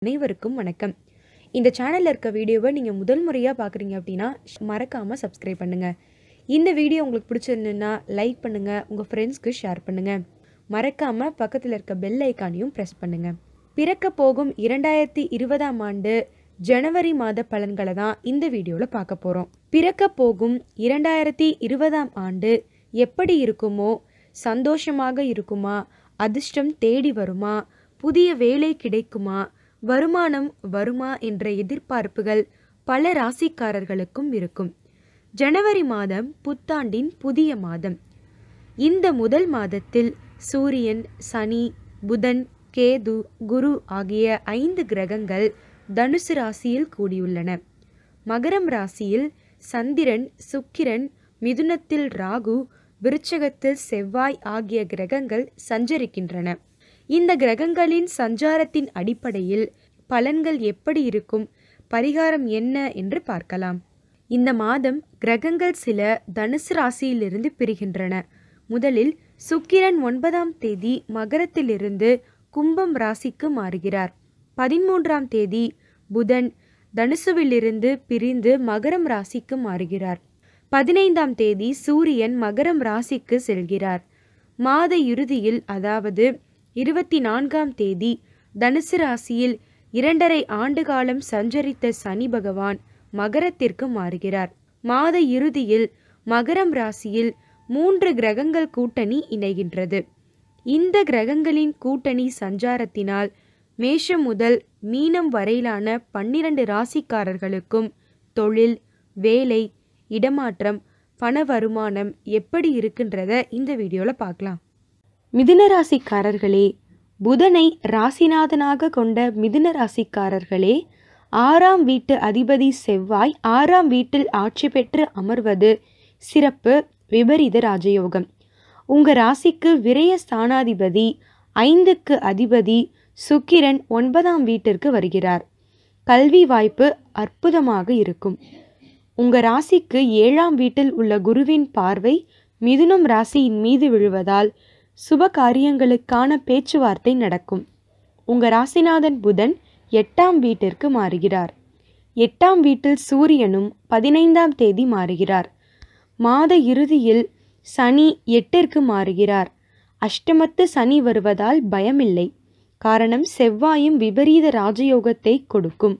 அனைவருக்கும் வணக்கம் இந்த சேனலில் இருக்க வீடியோவை நீங்கள் முதல் முறையாக பார்க்குறீங்க அப்படின்னா மறக்காமல் சப்ஸ்கிரைப் பண்ணுங்கள் இந்த வீடியோ உங்களுக்கு பிடிச்சிருந்துன்னா லைக் பண்ணுங்கள் உங்கள் ஃப்ரெண்ட்ஸ்க்கு ஷேர் பண்ணுங்கள் மறக்காமல் பக்கத்தில் இருக்க பெல் ஐக்கானையும் ப்ரெஸ் பண்ணுங்கள் பிறக்க போகும் இரண்டாயிரத்தி இருபதாம் ஆண்டு ஜனவரி மாத பலன்களை தான் இந்த வீடியோவில் பார்க்க போகிறோம் பிறக்க போகும் இரண்டாயிரத்தி இருபதாம் ஆண்டு எப்படி இருக்குமோ சந்தோஷமாக இருக்குமா அதிர்ஷ்டம் தேடி வருமா புதிய வேலை கிடைக்குமா வருமானம் வருமா என்ற எதிர்பார்ப்புகள் பல ராசிக்காரர்களுக்கும் இருக்கும் ஜனவரி மாதம் புத்தாண்டின் புதிய மாதம் இந்த முதல் மாதத்தில் சூரியன் சனி புதன் கேது குரு ஆகிய ஐந்து கிரகங்கள் தனுசு ராசியில் கூடியுள்ளன மகரம் ராசியில் சந்திரன் சுக்கிரன் மிதுனத்தில் ராகு விருச்சகத்தில் செவ்வாய் ஆகிய கிரகங்கள் சஞ்சரிக்கின்றன இந்த கிரகங்களின் சஞ்சாரத்தின் அடிப்படையில் பலன்கள் எப்படி இருக்கும் பரிகாரம் என்ன என்று பார்க்கலாம் இந்த மாதம் கிரகங்கள் சில தனுசு ராசியிலிருந்து பிரிகின்றன முதலில் சுக்கிரன் ஒன்பதாம் தேதி மகரத்திலிருந்து கும்பம் ராசிக்கு மாறுகிறார் பதிமூன்றாம் தேதி புதன் தனுசுவிலிருந்து பிரிந்து மகரம் ராசிக்கு மாறுகிறார் பதினைந்தாம் தேதி சூரியன் மகரம் ராசிக்கு செல்கிறார் மாத இறுதியில் அதாவது இருபத்தி நான்காம் தேதி தனுசு ராசியில் இரண்டரை ஆண்டு காலம் சஞ்சரித்த சனி பகவான் மகரத்திற்கு மாறுகிறார் மாத இறுதியில் மகரம் ராசியில் மூன்று கிரகங்கள் கூட்டணி இணைகின்றது இந்த கிரகங்களின் கூட்டணி சஞ்சாரத்தினால் மேஷம் முதல் மீனம் வரையிலான பன்னிரண்டு ராசிக்காரர்களுக்கும் தொழில் வேலை இடமாற்றம் பண வருமானம் எப்படி இருக்குன்றத இந்த வீடியோவில் பார்க்கலாம் மிதுன ராசிக்காரர்களே புதனை ராசிநாதனாக கொண்ட மிதுன ராசிக்காரர்களே ஆறாம் வீட்டு அதிபதி செவ்வாய் ஆறாம் வீட்டில் ஆட்சி பெற்று அமர்வது சிறப்பு விபரீத ராஜயோகம் உங்க ராசிக்கு விரய ஸ்தானாதிபதி ஐந்துக்கு அதிபதி சுக்கிரன் ஒன்பதாம் வீட்டிற்கு வருகிறார் கல்வி வாய்ப்பு அற்புதமாக இருக்கும் உங்க ராசிக்கு ஏழாம் வீட்டில் உள்ள குருவின் பார்வை மிதுனம் ராசியின் மீது விழுவதால் சுப காரியங்களுக்கான பேச்சுவார்த்தை நடக்கும் உங்க ராசிநாதன் புதன் எட்டாம் வீட்டிற்கு மாறுகிறார் எட்டாம் வீட்டில் சூரியனும் பதினைந்தாம் தேதி மாறுகிறார் மாத இறுதியில் சனி எட்டிற்கு மாறுகிறார் அஷ்டமத்து சனி வருவதால் பயமில்லை காரணம் செவ்வாயும் விபரீத ராஜயோகத்தை கொடுக்கும்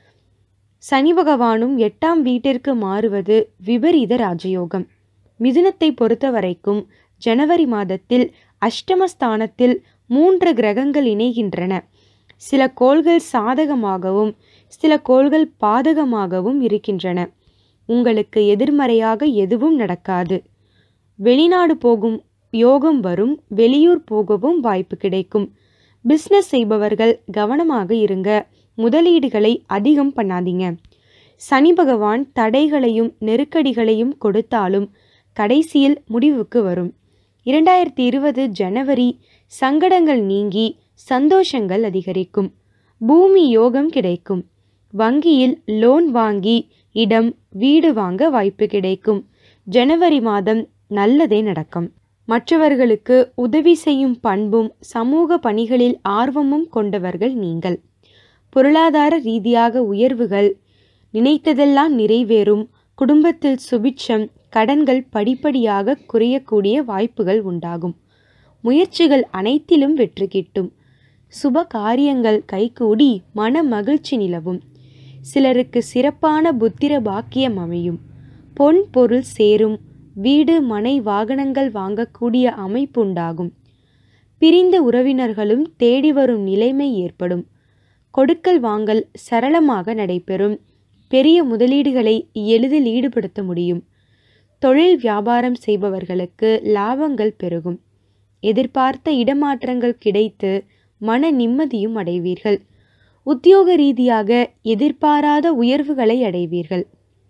சனி பகவானும் எட்டாம் வீட்டிற்கு மாறுவது விபரீத ராஜயோகம் மிதுனத்தை பொறுத்த வரைக்கும் ஜனவரி மாதத்தில் அஷ்டமஸ்தானத்தில் மூன்று கிரகங்கள் இணைகின்றன சில கோள்கள் சாதகமாகவும் சில கோள்கள் பாதகமாகவும் இருக்கின்றன உங்களுக்கு எதிர்மறையாக எதுவும் நடக்காது வெளிநாடு போகும் யோகம் வரும் வெளியூர் போகவும் வாய்ப்பு கிடைக்கும் பிஸ்னஸ் செய்பவர்கள் கவனமாக இருங்க முதலீடுகளை அதிகம் பண்ணாதீங்க சனி பகவான் தடைகளையும் நெருக்கடிகளையும் கொடுத்தாலும் கடைசியில் முடிவுக்கு வரும் இரண்டாயிரத்தி இருபது ஜனவரி சங்கடங்கள் நீங்கி சந்தோஷங்கள் அதிகரிக்கும் பூமி யோகம் கிடைக்கும் வங்கியில் லோன் வாங்கி இடம் வீடு வாங்க வாய்ப்பு கிடைக்கும் ஜனவரி மாதம் நல்லதே நடக்கும் மற்றவர்களுக்கு உதவி செய்யும் பண்பும் சமூக பணிகளில் ஆர்வமும் கொண்டவர்கள் நீங்கள் பொருளாதார ரீதியாக உயர்வுகள் நினைத்ததெல்லாம் நிறைவேறும் குடும்பத்தில் சுபிட்சம் கடன்கள் படிப்படியாக குறையக்கூடிய வாய்ப்புகள் உண்டாகும் முயற்சிகள் அனைத்திலும் வெற்றி கிட்டும் சுப காரியங்கள் கைகூடி மன மகிழ்ச்சி நிலவும் சிலருக்கு சிறப்பான புத்திர பாக்கியம் அமையும் பொன் பொருள் சேரும் வீடு மனை வாகனங்கள் வாங்கக்கூடிய அமைப்பு உண்டாகும் பிரிந்த உறவினர்களும் தேடி வரும் நிலைமை ஏற்படும் கொடுக்கல் வாங்கல் சரளமாக நடைபெறும் பெரிய முதலீடுகளை எளிதில் ஈடுபடுத்த முடியும் தொழில் வியாபாரம் செய்பவர்களுக்கு லாபங்கள் பெருகும் எதிர்பார்த்த இடமாற்றங்கள் கிடைத்து மன நிம்மதியும் அடைவீர்கள் உத்தியோக ரீதியாக எதிர்பாராத உயர்வுகளை அடைவீர்கள்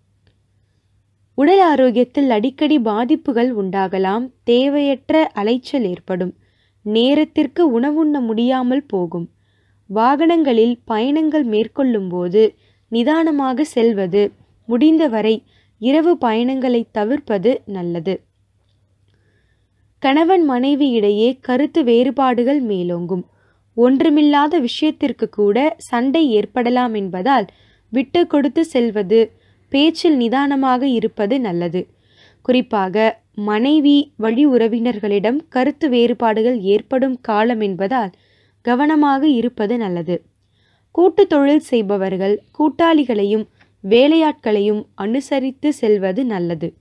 உடல் ஆரோக்கியத்தில் அடிக்கடி பாதிப்புகள் உண்டாகலாம் தேவையற்ற அலைச்சல் ஏற்படும் நேரத்திற்கு உணவுண்ண முடியாமல் போகும் வாகனங்களில் பயணங்கள் மேற்கொள்ளும் போது நிதானமாக செல்வது முடிந்தவரை இரவு பயணங்களை தவிர்ப்பது நல்லது கணவன் மனைவி இடையே கருத்து வேறுபாடுகள் மேலோங்கும் ஒன்றுமில்லாத விஷயத்திற்கு கூட சண்டை ஏற்படலாம் என்பதால் விட்டு கொடுத்து செல்வது பேச்சில் நிதானமாக இருப்பது நல்லது குறிப்பாக மனைவி வழி உறவினர்களிடம் கருத்து வேறுபாடுகள் ஏற்படும் காலம் என்பதால் கவனமாக இருப்பது நல்லது கூட்டு தொழில் செய்பவர்கள் கூட்டாளிகளையும் வேலையாட்களையும் அனுசரித்து செல்வது நல்லது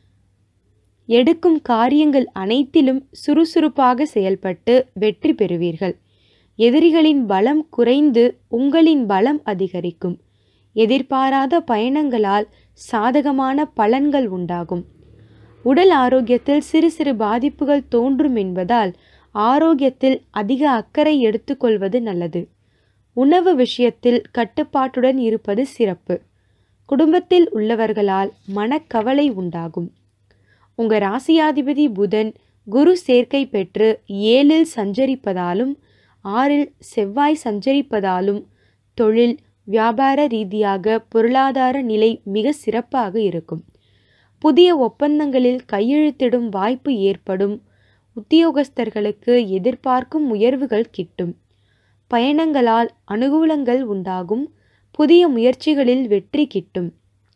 எடுக்கும் காரியங்கள் அனைத்திலும் சுறுசுறுப்பாக செயல்பட்டு வெற்றி பெறுவீர்கள் எதிரிகளின் பலம் குறைந்து உங்களின் பலம் அதிகரிக்கும் எதிர்பாராத பயணங்களால் சாதகமான பலன்கள் உண்டாகும் உடல் ஆரோக்கியத்தில் சிறு சிறு பாதிப்புகள் தோன்றும் என்பதால் ஆரோக்கியத்தில் அதிக அக்கறை எடுத்துக்கொள்வது நல்லது உணவு விஷயத்தில் கட்டுப்பாட்டுடன் இருப்பது சிறப்பு குடும்பத்தில் உள்ளவர்களால் மனக்கவலை உண்டாகும் உங்க ராசியாதிபதி புதன் குரு சேர்க்கை பெற்று ஏழில் சஞ்சரிப்பதாலும் ஆறில் செவ்வாய் சஞ்சரிப்பதாலும் தொழில் வியாபார ரீதியாக பொருளாதார நிலை மிக சிறப்பாக இருக்கும் புதிய ஒப்பந்தங்களில் கையெழுத்திடும் வாய்ப்பு ஏற்படும் உத்தியோகஸ்தர்களுக்கு எதிர்பார்க்கும் உயர்வுகள் கிட்டும் பயணங்களால் அனுகூலங்கள் உண்டாகும் புதிய முயற்சிகளில் வெற்றி கிட்டும்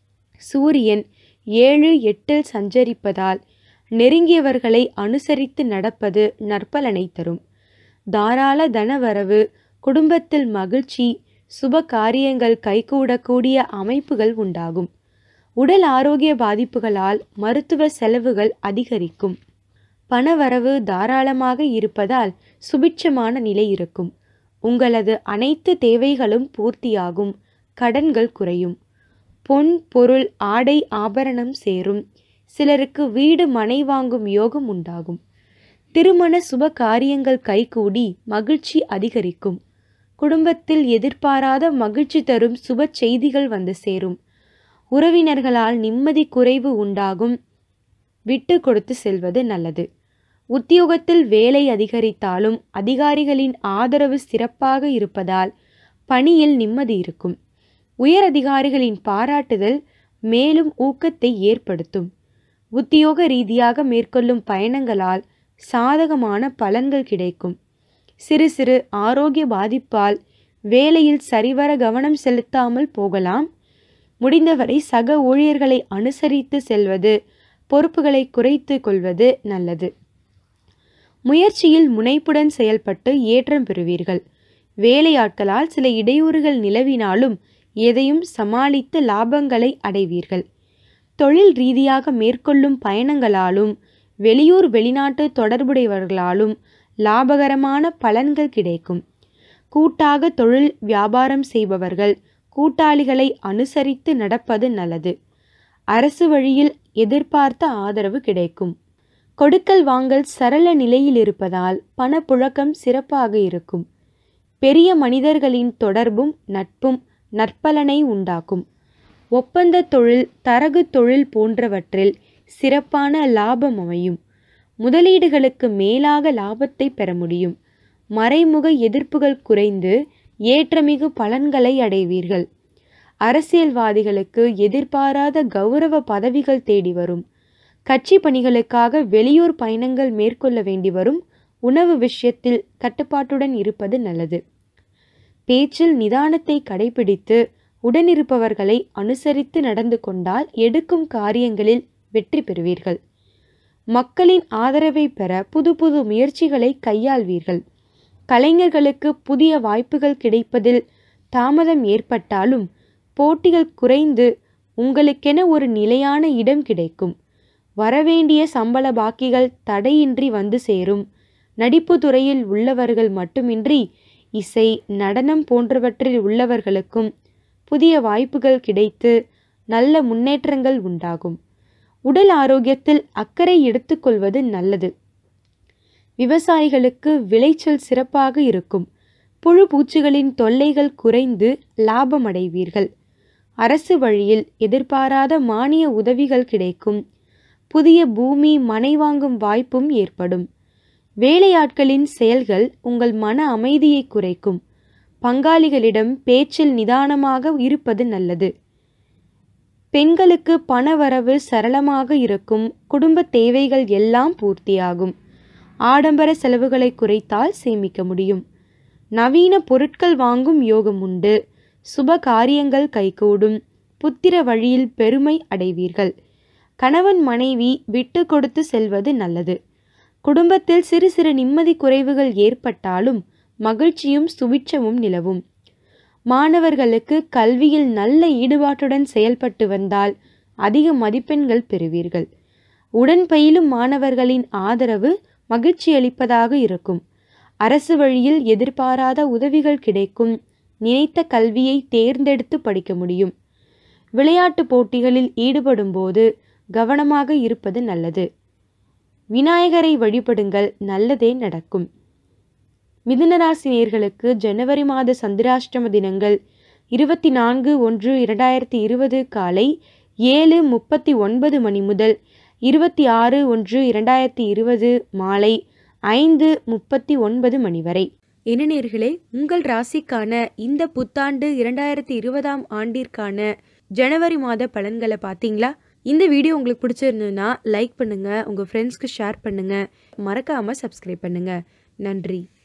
சூரியன் ஏழு எட்டில் சஞ்சரிப்பதால் நெருங்கியவர்களை அனுசரித்து நடப்பது நற்பலனை தரும் தாராள தனவரவு குடும்பத்தில் மகிழ்ச்சி சுப காரியங்கள் கைகூடக்கூடிய அமைப்புகள் உண்டாகும் உடல் ஆரோக்கிய பாதிப்புகளால் மருத்துவ செலவுகள் அதிகரிக்கும் பணவரவு தாராளமாக இருப்பதால் சுபிட்சமான நிலை இருக்கும் உங்களது அனைத்து தேவைகளும் பூர்த்தியாகும் கடன்கள் குறையும் பொன் பொருள் ஆடை ஆபரணம் சேரும் சிலருக்கு வீடு மனை வாங்கும் யோகம் உண்டாகும் திருமண சுப காரியங்கள் கைகூடி மகிழ்ச்சி அதிகரிக்கும் குடும்பத்தில் எதிர்பாராத மகிழ்ச்சி தரும் சுப செய்திகள் வந்து சேரும் உறவினர்களால் நிம்மதி குறைவு உண்டாகும் விட்டு கொடுத்து செல்வது நல்லது உத்தியோகத்தில் வேலை அதிகரித்தாலும் அதிகாரிகளின் ஆதரவு சிறப்பாக இருப்பதால் பணியில் நிம்மதி இருக்கும் உயர் அதிகாரிகளின் பாராட்டுதல் மேலும் ஊக்கத்தை ஏற்படுத்தும் உத்தியோக ரீதியாக மேற்கொள்ளும் பயணங்களால் சாதகமான பலன்கள் கிடைக்கும் சிறு சிறு ஆரோக்கிய பாதிப்பால் வேலையில் சரிவர கவனம் செலுத்தாமல் போகலாம் முடிந்தவரை சக ஊழியர்களை அனுசரித்து செல்வது பொறுப்புகளை குறைத்து கொள்வது நல்லது முயற்சியில் முனைப்புடன் செயல்பட்டு ஏற்றம் பெறுவீர்கள் வேலையாட்களால் சில இடையூறுகள் நிலவினாலும் எதையும் சமாளித்து லாபங்களை அடைவீர்கள் தொழில் ரீதியாக மேற்கொள்ளும் பயணங்களாலும் வெளியூர் வெளிநாட்டு தொடர்புடையவர்களாலும் லாபகரமான பலன்கள் கிடைக்கும் கூட்டாக தொழில் வியாபாரம் செய்பவர்கள் கூட்டாளிகளை அனுசரித்து நடப்பது நல்லது அரசு வழியில் எதிர்பார்த்த ஆதரவு கிடைக்கும் கொடுக்கல் வாங்கல் சரள நிலையில் இருப்பதால் பணப்புழக்கம் சிறப்பாக இருக்கும் பெரிய மனிதர்களின் தொடர்பும் நட்பும் நற்பலனை உண்டாக்கும் ஒப்பந்த தொழில் தரகு தொழில் போன்றவற்றில் சிறப்பான லாபம் அமையும் முதலீடுகளுக்கு மேலாக லாபத்தை பெற முடியும் மறைமுக எதிர்ப்புகள் குறைந்து ஏற்றமிகு பலன்களை அடைவீர்கள் அரசியல்வாதிகளுக்கு எதிர்பாராத கௌரவ பதவிகள் தேடி வரும் கட்சி பணிகளுக்காக வெளியூர் பயணங்கள் மேற்கொள்ள வேண்டி வரும் உணவு விஷயத்தில் கட்டுப்பாட்டுடன் இருப்பது நல்லது பேச்சில் நிதானத்தை கடைபிடித்து உடனிருப்பவர்களை அனுசரித்து நடந்து கொண்டால் எடுக்கும் காரியங்களில் வெற்றி பெறுவீர்கள் மக்களின் ஆதரவை பெற புது புது முயற்சிகளை கையாள்வீர்கள் கலைஞர்களுக்கு புதிய வாய்ப்புகள் கிடைப்பதில் தாமதம் ஏற்பட்டாலும் போட்டிகள் குறைந்து உங்களுக்கென ஒரு நிலையான இடம் கிடைக்கும் வரவேண்டிய சம்பள பாக்கிகள் தடையின்றி வந்து சேரும் நடிப்பு துறையில் உள்ளவர்கள் மட்டுமின்றி இசை நடனம் போன்றவற்றில் உள்ளவர்களுக்கும் புதிய வாய்ப்புகள் கிடைத்து நல்ல முன்னேற்றங்கள் உண்டாகும் உடல் ஆரோக்கியத்தில் அக்கறை எடுத்துக்கொள்வது நல்லது விவசாயிகளுக்கு விளைச்சல் சிறப்பாக இருக்கும் புழு பூச்சிகளின் தொல்லைகள் குறைந்து லாபம் அடைவீர்கள் அரசு வழியில் எதிர்பாராத மானிய உதவிகள் கிடைக்கும் புதிய பூமி மனை வாங்கும் வாய்ப்பும் ஏற்படும் வேலையாட்களின் செயல்கள் உங்கள் மன அமைதியை குறைக்கும் பங்காளிகளிடம் பேச்சில் நிதானமாக இருப்பது நல்லது பெண்களுக்கு பணவரவு சரளமாக இருக்கும் குடும்ப தேவைகள் எல்லாம் பூர்த்தியாகும் ஆடம்பர செலவுகளை குறைத்தால் சேமிக்க முடியும் நவீன பொருட்கள் வாங்கும் யோகம் உண்டு சுப காரியங்கள் கைகூடும் புத்திர வழியில் பெருமை அடைவீர்கள் கணவன் மனைவி விட்டு கொடுத்து செல்வது நல்லது குடும்பத்தில் சிறு சிறு நிம்மதி குறைவுகள் ஏற்பட்டாலும் மகிழ்ச்சியும் சுபிட்சமும் நிலவும் மாணவர்களுக்கு கல்வியில் நல்ல ஈடுபாட்டுடன் செயல்பட்டு வந்தால் அதிக மதிப்பெண்கள் பெறுவீர்கள் உடன் பயிலும் மாணவர்களின் ஆதரவு மகிழ்ச்சியளிப்பதாக இருக்கும் அரசு வழியில் எதிர்பாராத உதவிகள் கிடைக்கும் நினைத்த கல்வியை தேர்ந்தெடுத்து படிக்க முடியும் விளையாட்டு போட்டிகளில் ஈடுபடும் போது கவனமாக இருப்பது நல்லது விநாயகரை வழிபடுங்கள் நல்லதே நடக்கும் மிதுனராசினியர்களுக்கு ஜனவரி மாத சந்திராஷ்டம தினங்கள் இருபத்தி நான்கு ஒன்று இரண்டாயிரத்தி இருபது காலை ஏழு முப்பத்தி ஒன்பது மணி முதல் இருபத்தி ஆறு ஒன்று இரண்டாயிரத்தி இருபது மாலை ஐந்து முப்பத்தி ஒன்பது மணி வரை இனநேர்களே உங்கள் ராசிக்கான இந்த புத்தாண்டு இரண்டாயிரத்தி இருபதாம் ஆண்டிற்கான ஜனவரி மாத பலன்களை பார்த்தீங்களா இந்த வீடியோ உங்களுக்கு பிடிச்சிருந்ததுன்னா லைக் பண்ணுங்கள் உங்கள் ஃப்ரெண்ட்ஸ்க்கு ஷேர் பண்ணுங்கள் மறக்காமல் சப்ஸ்கிரைப் பண்ணுங்கள் நன்றி